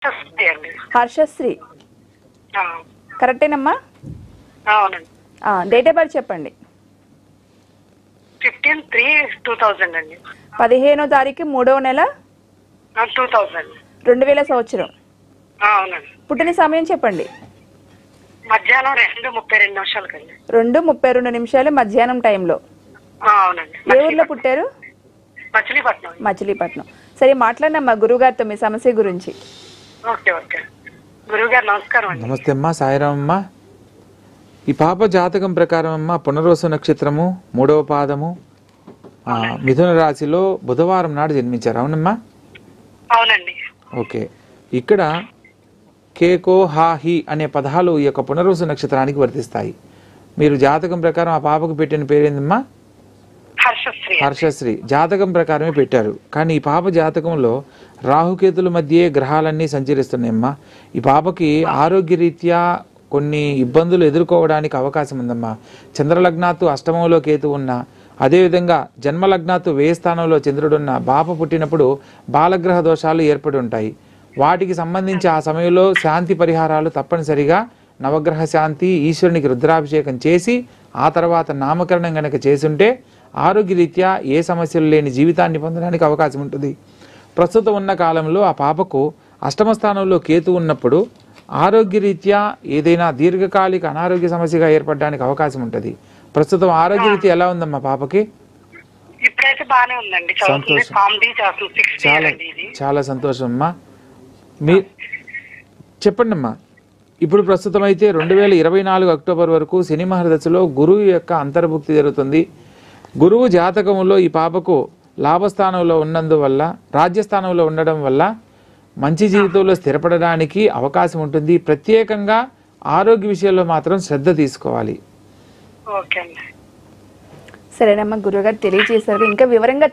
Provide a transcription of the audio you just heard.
హర్షశ్రీ అండి హర్షశ్రీ ఆ, కరెక్టేనమ్మా అవునండి డేట్ ఆఫ్ బర్త్ చెప్పండి ఫిఫ్టీన్ త్రీ టూ థౌజండ్ అండి పదిహేనో తారీఖు మూడవ నెల టూ థౌజండ్ రెండు వేల సంవత్సరం అవునండి పుట్టిన సమయం చెప్పండి మధ్యాహ్నం రెండు ముప్పై రెండు నిమిషాలకండి రెండు ముప్పై రెండు నిమిషాలు మధ్యాహ్నం టైంలో ఆ, అవునండి ఏ ఊర్లో పుట్టారు మచిలీపట్నం మచిలీపట్నం సరే మాట్లాడినమ్మా గురుగారితో మీ సమస్య గురించి ఓకే ఓకే గురువు గారు నమస్కారం అండి నమస్తే అమ్మా సాయిరామ్ అమ్మా ఈ పాప జాతకం ప్రకారం అమ్మ పునర్వసు నక్షత్రము మూడవ పాదము ఆ, మిథున రాశిలో బుధవారం నాడు జన్మించారు అవునమ్మా అవునండి ఓకే ఇక్కడ కేకో హా హి అనే పదాలు ఈ యొక్క పునర్వసు నక్షత్రానికి వర్తిస్తాయి మీరు జాతకం ప్రకారం ఆ పాపకు పెట్టిన పేరేందమ్మా హర్షశ్రీ హర్షశ్రీ జాతకం ప్రకారమే పెట్టారు కానీ ఈ పాప జాతకంలో రాహుకేతుల మధ్యే గ్రహాలన్నీ సంచరిస్తున్నాయమ్మా ఈ పాపకి ఆరోగ్యరీత్యా కొన్ని ఇబ్బందులు ఎదుర్కోవడానికి అవకాశం ఉందమ్మా చంద్రలగ్నాత్తు అష్టమంలో కేతు ఉన్న అదేవిధంగా జన్మలగ్నాత్తు వ్యయ స్థానంలో చంద్రుడున్న బాప పుట్టినప్పుడు బాలగ్రహ దోషాలు ఏర్పడి ఉంటాయి వాటికి సంబంధించి ఆ సమయంలో శాంతి పరిహారాలు తప్పనిసరిగా నవగ్రహ శాంతి ఈశ్వరునికి రుద్రాభిషేకం చేసి ఆ తర్వాత నామకరణం గనక చేసుంటే ఆరోగ్యరీత్యా ఏ సమస్యలు లేని జీవితాన్ని పొందడానికి అవకాశం ఉంటుంది ప్రస్తుతం ఉన్న కాలంలో ఆ పాపకు అష్టమ స్థానంలో కేతు ఉన్నప్పుడు ఆరోగ్యరీత్యా ఏదైనా దీర్ఘకాలిక అనారోగ్య సమస్యగా ఏర్పడడానికి అవకాశం ఉంటుంది ప్రస్తుతం ఆరోగ్యరీత్యా ఎలా ఉందమ్మా పాపకి ఇప్పుడైతే బాగానే ఉందండి చదువుతుంది సంతోషం. కామెడీ చేస్తుంది సిక్స్త్ చాలా ఇయర్ అండి ఇది చాలా సంతోషం అమ్మా మీ చెప్పండి అమ్మా ఇప్పుడు ప్రస్తుతం అయితే రెండు వేల ఇరవై నాలుగు అక్టోబర్ వరకు శని మహర్దశలో గురువు యొక్క అంతర్భుక్తి జరుగుతుంది గురువు జాతకంలో ఈ పాపకు లాభస్థానంలో ఉన్నందువల్ల రాజ్యస్థానంలో ఉండడం వల్ల మంచి జీవితంలో స్థిరపడడానికి అవకాశం ఉంటుంది ప్రత్యేకంగా ఆరోగ్య విషయంలో మాత్రం శ్రద్ధ తీసుకోవాలి ఓకే అండి సరేనమ్మా గురుగారు తెలియజేశారు ఇంకా వివరంగా